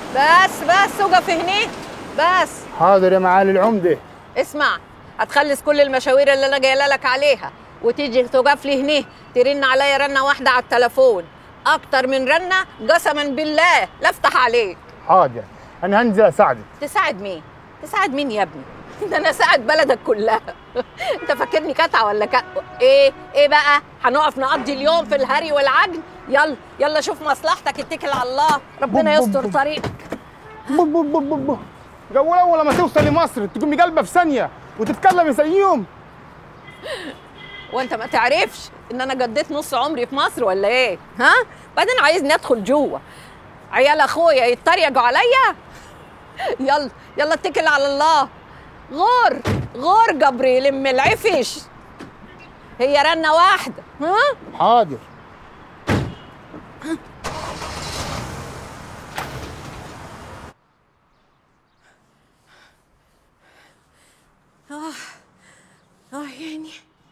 بس بس وقف هنا بس حاضر يا معالي العمده اسمع هتخلص كل المشاوير اللي انا جايه لك عليها وتيجي تقف لي هنا ترن عليا رنه واحده على التليفون اكتر من رنه قسما بالله لا افتح عليك حاضر انا هنزل اساعدك تساعد مين تساعد مين يا ابني ده انا ساعد بلدك كلها انت فاكرني كتعه ولا ك... ايه ايه بقى هنقف نقضي اليوم في الهري والعجن يلا يلا شوف مصلحتك اتكل على الله ربنا يستر طريقك بو بو بو بو بو جو اول ما توصل لمصر تقومي قلبه في ثانيه وتتكلمي زيهم وانت ما تعرفش ان انا قضيت نص عمري في مصر ولا ايه ها بعدين عايزني ادخل جوه عيال اخويا يتريقوا عليا يلا يلا اتكل على الله غور غور جبري لم العفش هي رنه واحده ها حاضر اه اه يعني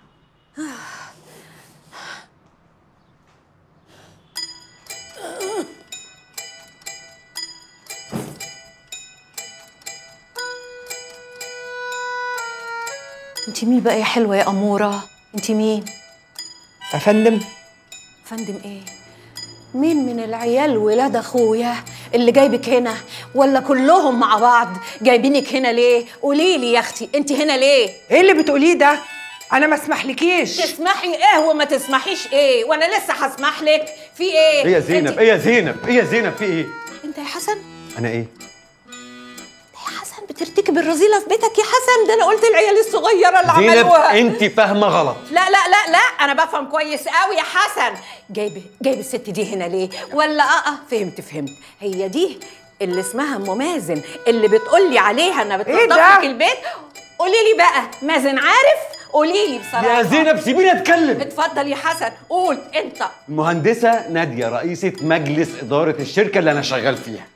انت مين بقى يا حلوه يا اموره انت مين يا فندم فندم ايه مين من العيال ولاد اخويا اللي جايبك هنا ولا كلهم مع بعض جايبينك هنا ليه قولي لي يا اختي انت هنا ليه ايه اللي بتقوليه ده انا ما اسمحلكيش تسمحي ايه وما تسمحيش ايه وانا لسه هسمح لك في ايه ايه يا زينب انت- ايه يا زينب ايه يا زينب في ايه انت يا حسن انا ايه يا حسن بترتكب الرذيله في بيتك يا حسن ده انا قلت العيال الصغيره اللي زينب عملوها انت فاهمه غلط لا لا لا لا انا بفهم كويس قوي يا حسن جايب جايب الست دي هنا ليه ولا اه اه فهمت فهمت هي دي اللي اسمها ام مازن اللي بتقول لي عليها انها إيه بتنظف ده؟ لك البيت قولي لي بقى مازن عارف قولي لي بصراحه يا زينب سيبيني اتكلم اتفضل يا حسن قول انت المهندسه ناديه رئيسه مجلس اداره الشركه اللي انا شغال فيها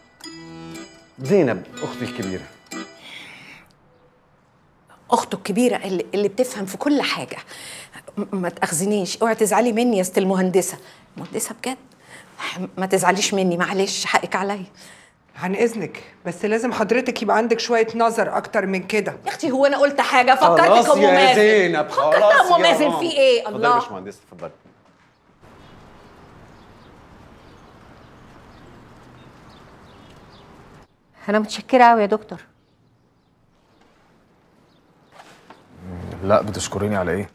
زينب اختي الكبيره اخته الكبيره اللي, اللي بتفهم في كل حاجه م- ما تاخذنيش اوعي تزعلي مني يا ست المهندسه مهندسه بجد ما تزعليش مني معلش حقك عليا عن اذنك بس لازم حضرتك يبقى عندك شويه نظر اكتر من كده يا اختي هو انا قلت حاجه فكرتك خلاص ام يا مازن زينب فكرت خلاص ام يا مازن ماما. في ايه اتفضلي يا الله باشمهندس اتفضلي انا متشكره قوي يا دكتور لا بتشكريني على ايه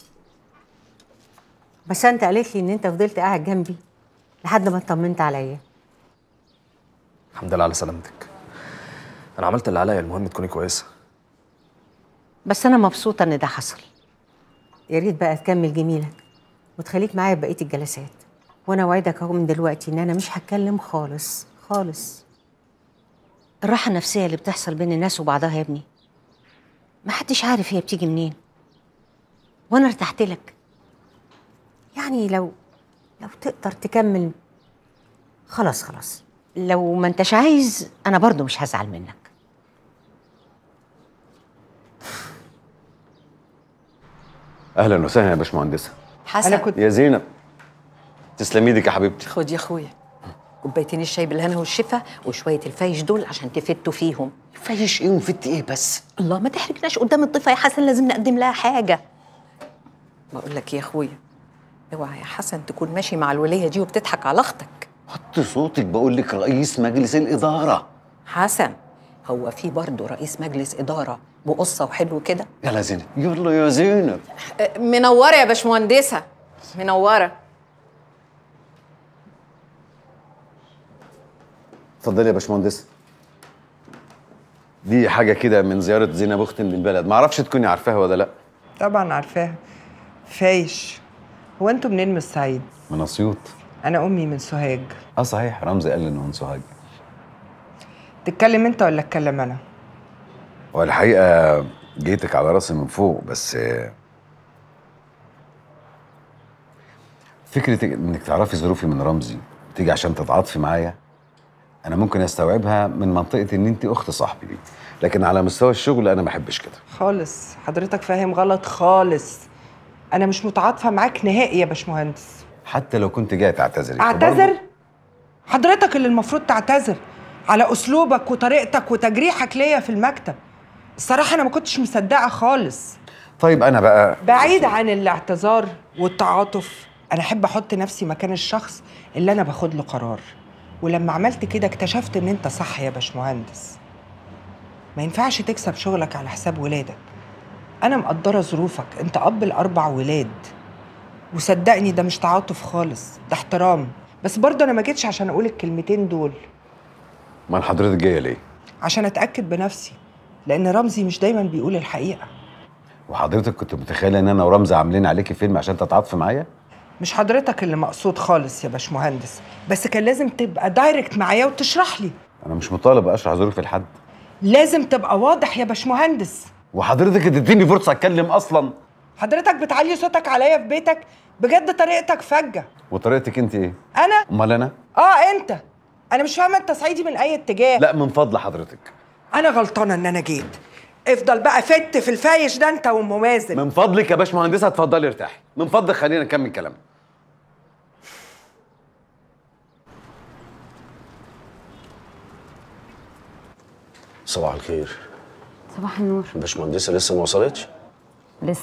بس انت قالت لي ان انت فضلت قاعد جنبي لحد ما اطمنت عليا الحمد لله على سلامتك انا عملت اللي عليا المهم تكوني كويسه بس انا مبسوطه ان ده حصل يا ريت بقى تكمل جميلك وتخليك معايا بقيه الجلسات وانا اوعدك اهو من دلوقتي ان انا مش هتكلم خالص خالص الراحه النفسيه اللي بتحصل بين الناس وبعضها يا ابني محدش عارف هي بتيجي منين وانا ارتحت لك يعني لو لو تقدر تكمل خلاص خلاص لو ما انتش عايز انا برضو مش هزعل منك اهلا وسهلا يا باشمهندسه حسن انا كنت يا زينب تسلمي ايدك يا حبيبتي خد يا اخويا كوبايتين الشاي بالهنا والشفا وشويه الفايش دول عشان تفتوا فيهم فايش ايه وفت ايه بس الله ما تحرجناش قدام الضيفه يا حسن لازم نقدم لها حاجه بقول لك يا اخويا اوعى يا حسن تكون ماشي مع الوليه دي وبتضحك على اختك حط صوتك بقول لك رئيس مجلس الاداره حسن هو في برضه رئيس مجلس اداره بقصه وحلو كده يلا يا زينب يلا يا زينب أه، منوره يا باشمهندسه منوره اتفضلي يا باشمهندسه دي حاجه كده من زياره زينب اختي من البلد ما اعرفش تكوني عارفاها ولا لا طبعا عارفاها فايش هو انتوا منين من الصعيد من اسيوط انا امي من سوهاج اه صحيح رمزي قال لي انه من سوهاج تتكلم انت ولا اتكلم انا هو الحقيقه جيتك على راسي من فوق بس آه، فكره انك تعرفي ظروفي من رمزي تيجي عشان تتعاطفي معايا انا ممكن استوعبها من منطقه ان انت اخت صاحبي دي لكن على مستوى الشغل انا ما بحبش كده خالص حضرتك فاهم غلط خالص انا مش متعاطفه معاك نهائي يا باشمهندس حتى لو كنت جاي تعتذري اعتذر حضرتك اللي المفروض تعتذر على اسلوبك وطريقتك وتجريحك ليا في المكتب الصراحه انا ما كنتش مصدقه خالص طيب انا بقى بعيد عن الاعتذار والتعاطف انا احب احط نفسي مكان الشخص اللي انا باخد له قرار ولما عملت كده اكتشفت ان انت صح يا باشمهندس ما ينفعش تكسب شغلك على حساب ولادك انا مقدره ظروفك انت اب لاربع ولاد وصدقني ده مش تعاطف خالص ده احترام بس برضه انا ما جيتش عشان اقول الكلمتين دول امال حضرتك جايه ليه عشان اتاكد بنفسي لان رمزي مش دايما بيقول الحقيقه وحضرتك كنت متخيله ان انا ورمزي عاملين عليكي فيلم عشان تتعاطفي معايا مش حضرتك اللي مقصود خالص يا باشمهندس بس كان لازم تبقى دايركت معايا وتشرح لي انا مش مطالب اشرح ظروفي لحد لازم تبقى واضح يا باشمهندس وحضرتك اديتيني فرصه اتكلم اصلا حضرتك بتعلي صوتك عليا في بيتك بجد طريقتك فجه وطريقتك انت ايه انا امال انا اه انت انا مش فاهمه انت صعيدي من اي اتجاه لا من فضل حضرتك انا غلطانه ان انا جيت افضل بقى فت في الفايش ده انت وام مازن من فضلك يا باشمهندسه اتفضلي ارتاحي من فضلك خلينا نكمل كلامنا صباح الخير صباح النور الباشمهندسه لسه ما وصلتش لسه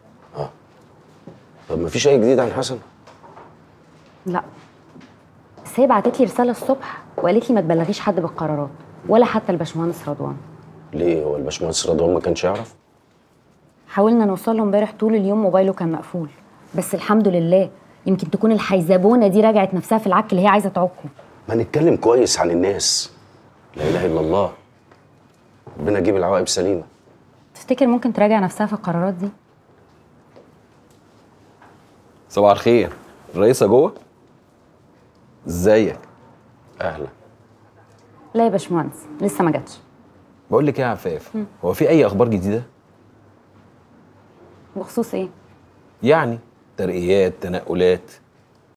طب ما فيش اي جديد عن حسن لا بس هي بعتت لي رساله الصبح وقالت لي ما تبلغيش حد بالقرارات ولا حتى الباشمهندس رضوان ليه هو الباشمهندس رضوان ما كانش يعرف حاولنا نوصل له امبارح طول اليوم موبايله كان مقفول بس الحمد لله يمكن تكون الحيزبونه دي رجعت نفسها في العك اللي هي عايزه تعكه ما نتكلم كويس عن الناس لا اله الا الله ربنا يجيب العواقب سليمه تفتكر ممكن تراجع نفسها في القرارات دي صباح الخير الرئيسة جوه ازيك اهلا لا يا باشمهندس لسه ما جاتش بقول لك ايه يا عفاف هو في اي اخبار جديده بخصوص ايه يعني ترقيات تنقلات